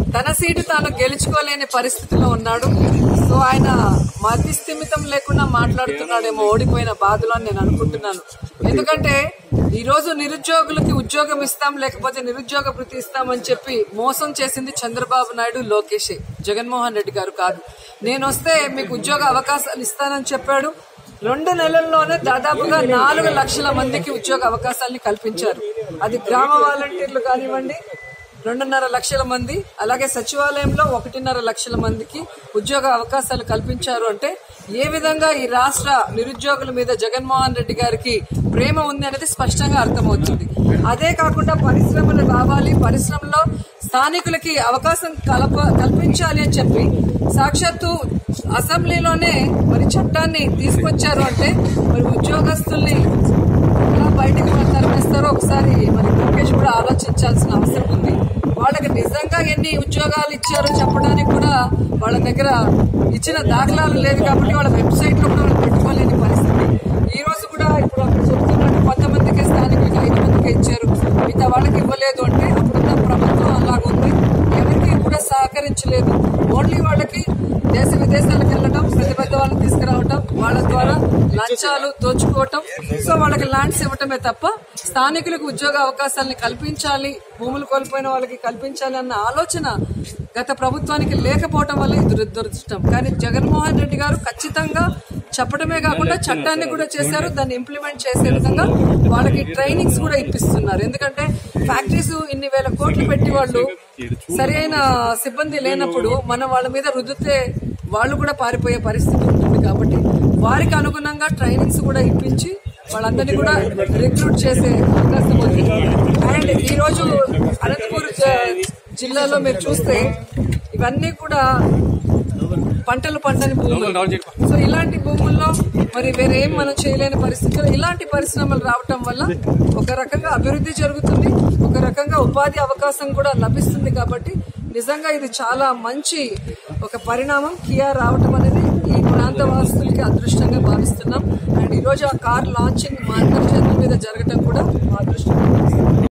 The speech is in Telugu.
తన సీటు తాను గెలుచుకోలేని పరిస్థితిలో ఉన్నాడు సో ఆయన మతి స్థిమితం లేకుండా మాట్లాడుతున్నాడేమో ఓడిపోయిన బాధలో అని నేను అనుకుంటున్నాను ఎందుకంటే ఈ రోజు నిరుద్యోగులకి ఉద్యోగం ఇస్తాం లేకపోతే నిరుద్యోగ భృతి ఇస్తామని చెప్పి మోసం చేసింది చంద్రబాబు నాయుడు లోకేష్ జగన్మోహన్ రెడ్డి గారు కాదు నేను వస్తే మీకు ఉద్యోగ అవకాశాలు ఇస్తానని చెప్పాడు రెండు నెలల్లోనే దాదాపుగా నాలుగు లక్షల మందికి ఉద్యోగ అవకాశాలని కల్పించారు అది గ్రామ వాలంటీర్లు కానివ్వండి రెండున్నర లక్షల మంది అలాగే సచివాలయంలో ఒకటిన్నర లక్షల మందికి ఉద్యోగ అవకాశాలు కల్పించారు అంటే ఏ విధంగా ఈ రాష్ట్ర నిరుద్యోగుల మీద జగన్మోహన్ రెడ్డి గారికి ప్రేమ ఉంది అనేది స్పష్టంగా అర్థమవుతుంది అదే కాకుండా పరిశ్రమలు రావాలి పరిశ్రమలో స్థానికులకి అవకాశం కలప కల్పించాలి అని చెప్పి సాక్షాత్తు అసెంబ్లీలోనే మరి చట్టాన్ని తీసుకొచ్చారు అంటే మరి ఉద్యోగస్తుల్ని ఎలా బయటకు తరిమేస్తారో ఒకసారి మరి లోకేష్ కూడా ఆలోచించాల్సిన అవసరం ఉంది వాళ్ళకి నిజంగా ఎన్ని ఉద్యోగాలు ఇచ్చారో చెప్పడానికి కూడా వాళ్ళ దగ్గర ఇచ్చిన దాఖలాలు లేదు కాబట్టి వాళ్ళ వెబ్సైట్ లో కూడా వాళ్ళు పెట్టుకోలేని పరిస్థితి ఈ రోజు కూడా ఇప్పుడు అక్కడ చెప్తున్నట్టు కొంతమందికి స్థానికులకి ఐదు మందికి ఇచ్చారు మిగతా వాళ్ళకి ఇవ్వలేదు అంటే అప్పుడున్న ప్రభుత్వం అలాగుంది ఎవరికి కూడా సహకరించలేదు ఓన్లీ వాళ్ళకి దేశ విదేశాలకు వెళ్ళడం పెద్ద పెద్ద వాళ్ళని తీసుకురావటం వాళ్ళ ద్వారా లంచాలు దోచుకోవటం సో వాళ్ళకి ల్యాండ్స్ ఇవ్వటమే తప్ప స్థానికులకు ఉద్యోగ అవకాశాలని కల్పించాలి భూములు కోల్పోయిన వాళ్ళకి కల్పించాలి అన్న ఆలోచన గత ప్రభుత్వానికి లేకపోవటం వల్ల ఇది దురదృష్టం కానీ జగన్మోహన్ రెడ్డి గారు ఖచ్చితంగా చెప్పడమే కాకుండా చట్టాన్ని కూడా చేశారు దాన్ని ఇంప్లిమెంట్ చేసే విధంగా వాళ్ళకి ట్రైనింగ్స్ కూడా ఇప్పిస్తున్నారు ఎందుకంటే ఫ్యాక్టరీస్ ఇన్ని వేల కోట్లు పెట్టి వాళ్ళు సరైన సిబ్బంది లేనప్పుడు మనం వాళ్ళ మీద రుద్దితే వాళ్ళు కూడా పారిపోయే పరిస్థితి ఉంటుంది కాబట్టి వారికి అనుగుణంగా ట్రైనింగ్స్ కూడా ఇప్పించి వాళ్ళందరినీ కూడా రిక్రూట్ చేసే అవకాశం ఉంది అండ్ ఈ రోజు అనంతపూర్ జ- జిల్లాలో మీరు చూస్తే ఇవన్నీ కూడా పంటలు పంటని భూములు సో ఇలాంటి భూముల్లో మరి వేరేం మనం చేయలేని పరిస్థితుల్లో ఇలాంటి పరిశ్రమలు రావటం వల్ల ఒక రకంగా అభివృద్ధి జరుగుతుంది ఒక రకంగా ఉపాధి అవకాశం కూడా లభిస్తుంది కాబట్టి నిజంగా ఇది చాలా మంచి ఒక పరిణామం కియా రావటం అనేది ఈ ప్రాంత వాసులకి అదృష్టంగా భావిస్తున్నాం అండ్ ఈ రోజు ఆ కార్ లాంచింగ్ మా అందరి చేతుల మీద జరగటం కూడా మా అదృష్టం